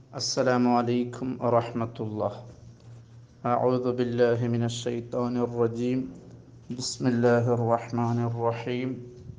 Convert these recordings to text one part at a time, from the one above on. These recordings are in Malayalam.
السلام عليكم ورحمة الله أعوذ بالله من الشيطان الرجيم بسم الله الرحمن الرحيم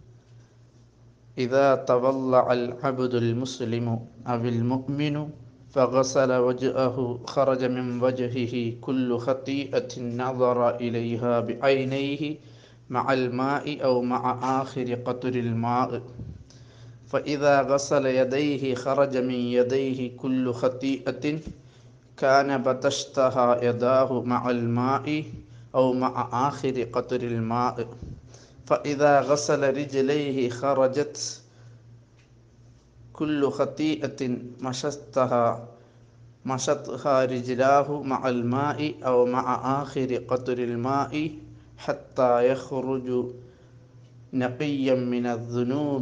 إذا تضلع العبد المسلم أو المؤمن فغسل وجهه خرج من وجهه كل خطيئة نظر إليها بعينيه مع الماء أو مع آخر قطر الماء فإذا غسل يديه خرج من يديه كل خطيئة كان بتشتها يداه مع الماء أو مع آخر قطر الماء فإذا غسل رجليه خرجت كل خطيئة مشتها مشتها رجلاه مع الماء أو مع آخر قطر الماء حتى يخرج نقيا من الذنوب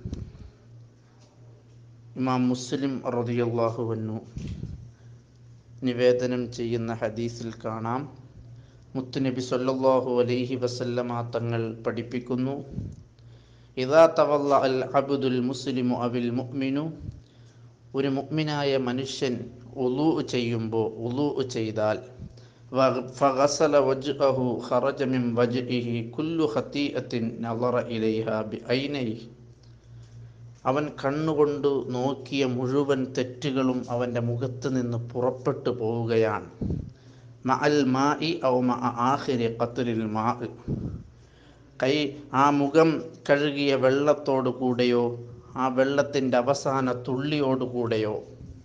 ഇമാം മുസ്ലിം റതിയല്ലാഹുവന്നു നിവേദനം ചെയ്യുന്ന ഹദീസിൽ കാണാം മുത്തുനബി സല്ലല്ലാഹു അലൈഹി വസല്ലമ തങ്ങൾ പഠിപ്പിക്കുന്നു ഇതാ തവല്ല അൽ അബ്ദുൽ മുസ്ലിമു അവിൽ മുഅ്മിനു ഒരു മുഅ്മിനായ മനുഷ്യൻ ഉളൂ ചെയ്യുമ്പോൾ ഉളൂ ചെയ്താൽ فغسل وجهه خرج من وجهه كل خطيئة نظر إليها بعينيه അവൻ കണ്ണുകൊണ്ട് നോക്കിയ മുഴുവൻ തെറ്റുകളും അവൻ്റെ മുഖത്ത് നിന്ന് പുറപ്പെട്ടു പോവുകയാണ് മഅൽ മാഇ ഔ മഅ ആഖിരി ഖത്രിൽ മാ കൈ ആ മുഖം കഴുകിയ വെള്ളത്തോടു കൂടെയോ ആ വെള്ളത്തിൻ്റെ അവസാന തുള്ളിയോടുകൂടെയോ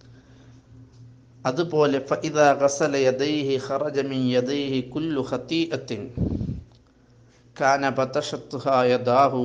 അതുപോലെ ഫഇദ ഗസല യദൈഹി ഖറജ മിൻ യദൈഹി കുല്ലു ഖതീഅത്തിൻ കാന ബതഷത്തുഹാ യദാഹു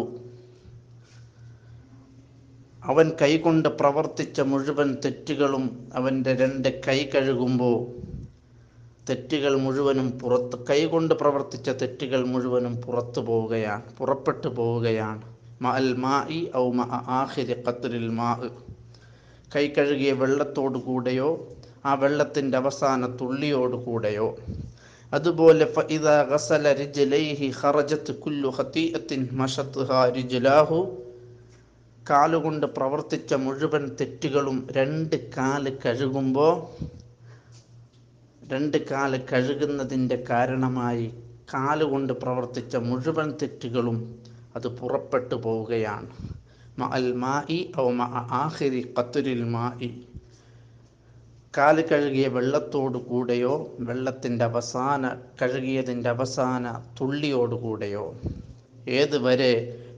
അവൻ കൈകൊണ്ട് പ്രവർത്തിച്ച മുഴുവൻ തെറ്റുകളും അവൻ്റെ രണ്ട് കൈ കഴുകുമ്പോൾ തെറ്റുകൾ മുഴുവനും പുറത്ത് കൈകൊണ്ട് പ്രവർത്തിച്ച തെറ്റുകൾ മുഴുവനും പുറത്തു പോവുകയാണ് പുറപ്പെട്ടു പോവുകയാണ് മ അൽ മാ ഇ ഔ മ ആഹിരി ഖത്രിൽ മാ കൈ കഴുകിയ വെള്ളത്തോടു കൂടെയോ ആ വെള്ളത്തിൻ്റെ അവസാന തുള്ളിയോട് കൂടെയോ അതുപോലെ ഫഇദ ഗസല റിജ്ലൈഹി ഖറജത്ത് കുല്ലു ഖതീഅത്തിൻ മശത്ത്ഹാ റിജ്ലാഹു കാലുകൊണ്ട് പ്രവർത്തിച്ച മുഴുവൻ തെറ്റുകളും രണ്ട് കാല് കഴുകുമ്പോൾ രണ്ട് കാല് കഴുകുന്നതിൻ്റെ കാരണമായി കാലുകൊണ്ട് പ്രവർത്തിച്ച മുഴുവൻ തെറ്റുകളും അത് പുറപ്പെട്ടു പോവുകയാണ് മ അൽ മായി ഔ മ ആഹിരി ഖത്തുരിൽ മായി കാല് കഴുകിയ വെള്ളത്തോടു കൂടെയോ വെള്ളത്തിൻ്റെ അവസാന കഴുകിയതിൻ്റെ അവസാന തുള്ളിയോടുകൂടെയോ ഏതുവരെ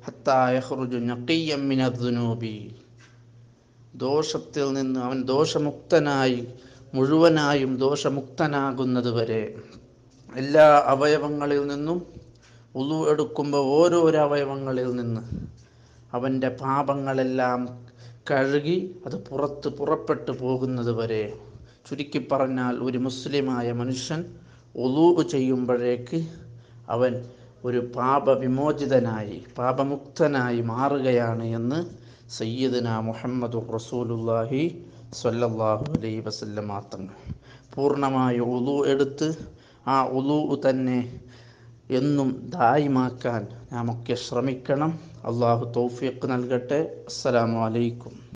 ഹത്തായഹ്റുജു ദോഷത്തിൽ നിന്ന് അവൻ ദോഷമുക്തനായി മുഴുവനായും ദോഷമുക്തനാകുന്നത് വരെ എല്ലാ അവയവങ്ങളിൽ നിന്നും ഉളു എടുക്കുമ്പോൾ ഓരോരോ അവയവങ്ങളിൽ നിന്ന് അവൻ്റെ പാപങ്ങളെല്ലാം കഴുകി അത് പുറത്ത് പുറപ്പെട്ടു പോകുന്നത് വരെ ചുരുക്കി പറഞ്ഞാൽ ഒരു മുസ്ലിമായ മനുഷ്യൻ ഒലൂ ചെയ്യുമ്പോഴേക്ക് അവൻ ഒരു പാപവിമോചിതനായി പാപമുക്തനായി മാറുകയാണ് എന്ന് സയ്യിദന മുഹമ്മദ് റസൂലുല്ലാഹി സ്വല്ലല്ലാഹു അലൈഹി വസല്ലമ തങ്ങൾ പൂർണ്ണമായ ഉളു എടുത്ത് ആ ഉളു തന്നെ എന്നും ദായിമാക്കാൻ നാമൊക്കെ ശ്രമിക്കണം അള്ളാഹു തൗഫീഖ് നൽകട്ടെ അസ്സലാമു അലൈക്കും